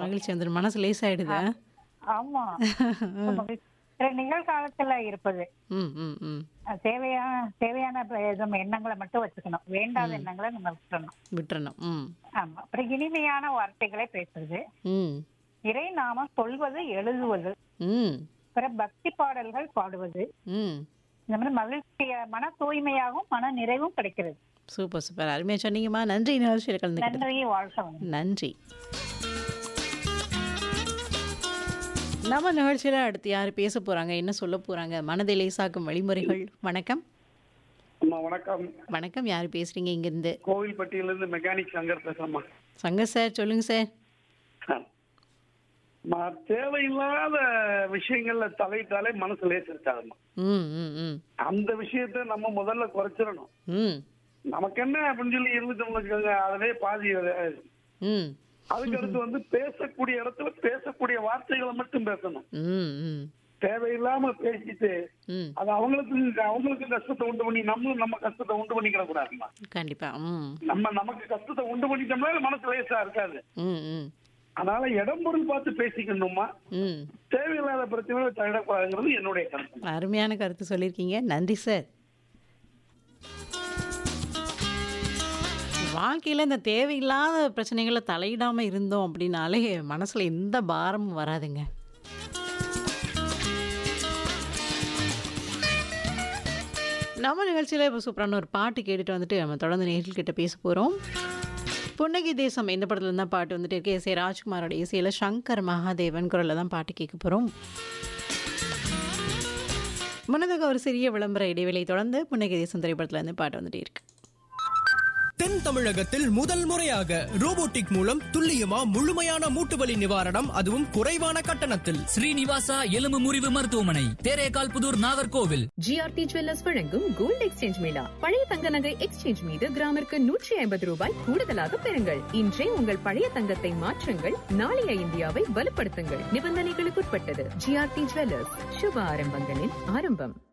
மகிழ்ச்சி வந்துடும் மனசு லேசாயிடுதா ஆமா சில நிகழ்காலத்துல இருப்பது ம் ம் ம் அஹ் தேவையான தேவையான ப- நம்ம எண்ணங்களை மட்டும் வச்சுக்கணும் வேண்டாத எண்ணங்களை நம்ம விட்டுறணும் விட்டுறணும் ம் ஆமா அப்புறம் இனிமையான வார்த்தைகளை பேசுறது ம் இறை நாம சொல்வது எழுதுவது ம் அப்புறம் பக்தி பாடல்கள் பாடுவது ம் இந்த மாதிரி மகிழ்ச்சிய மன தூய்மையாகவும் மன நிறைவும் கிடைக்கிறது சூப்பர் சூப்பர் அருமையாக சொன்னீங்கம்மா நன்றி நிகழ்ச்சியில் கலந்துக்கிட்டது நன்றி வாழ்க்கை வந்து நன்றி நம்ம நிகழ்ச்சியில் அடுத்து யார் பேச போகிறாங்க என்ன சொல்ல போகிறாங்க மனதை லேசாக்கும் வழிமுறைகள் வணக்கம் அம்மா வணக்கம் வணக்கம் யார் பேசுகிறீங்க இங்கேருந்து கோவில்பட்டியிலிருந்து மெக்கானிக் சங்கர் பேசுறேம்மா சங்க சார் சொல்லுங்கள் சார் அம்மா, தேவையில்லாத விஷயங்கள்ல தலையிட்டாலே மனசு லேசிருச்சாதம்மா ம் ம் ம் அந்த விஷயத்த நம்ம முதல்ல குறைச்சிடணும் ம் நமக்கு என்ன அப்படின்னு சொல்லி இருந்துட்டோம்னு வச்சுக்கோங்க அதுவே பாதி அது- ம் அதுக்கு அடுத்து வந்து பேசக்கூடிய இடத்துல பேசக்கூடிய வார்த்தைகளை மட்டும் பேசணும் ம் ம் தேவையில்லாம பேசிட்டு ம் அது அவங்களுக்கு அவங்களுக்கு கஷ்டத்தை உண்டு பண்ணி நம்மளும் நம்ம கஷ்டத்தை உண்டு பண்ணிக்கிட கூடாதுமா கண்டிப்பாக ம் நம்ம நமக்கு கஷ்டத்தை உண்டு பண்ணிட்டோம்னா மனசு லேசா இருக்காது ம் ம் அதனால இடம் பொருள் பார்த்து பேசிக்கணுமா ம் தேவையில்லாத பிரச்சனைகளை தவிடக்கூடாதுங்கிறது என்னுடைய கருத்து அருமையான கருத்து சொல்லியிருக்கீங்க நன்றி சார் வாழ்க்கையில் இந்த தேவையில்லாத பிரச்சனைகளை தலையிடாமல் இருந்தோம் அப்படின்னாலே மனசில் எந்த பாரமும் வராதுங்க நம்ம நிகழ்ச்சியில் இப்போ சூப்பரான ஒரு பாட்டு கேட்டுட்டு வந்துட்டு நம்ம தொடர்ந்து நேரில் கிட்ட பேச போகிறோம் புன்னகை தேசம் இந்த படத்துல தான் பாட்டு வந்துட்டு இருக்கு எஸ் ஏ ராஜ்குமாரோட இசையில் சங்கர் மகாதேவன் குரலில் தான் பாட்டு கேட்க போகிறோம் முன்னதாக ஒரு சிறிய விளம்பர இடைவெளி தொடர்ந்து புன்னகை தேசம் திரைப்படத்துல இருந்து பாட்டு வந்துட்டே இருக்கு தென் தமிழகத்தில் முதல் முறையாக ரோபோட்டிக் மூலம் துல்லியமா முழுமையான மூட்டு வலி நிவாரணம் அதுவும் குறைவான கட்டணத்தில் ஸ்ரீனிவாசா எலும்பு முறிவு மருத்துவமனை தேரேகால் புதூர் நாகர்கோவில் ஜிஆர்டி ஜுவல்லர்ஸ் வழங்கும் கோல்ட் எக்ஸ்சேஞ்ச் மேளா பழைய தங்க நகை எக்ஸ்சேஞ்ச் மீது கிராமிற்கு நூற்றி ஐம்பது ரூபாய் கூடுதலாக பெறுங்கள் இன்றே உங்கள் பழைய தங்கத்தை மாற்றுங்கள் நாளைய இந்தியாவை வலுப்படுத்துங்கள் நிபந்தனைகளுக்குட்பட்டது ஜிஆர்டி ஜுவல்லர்ஸ் சுப ஆரம்பங்களின் ஆரம்பம்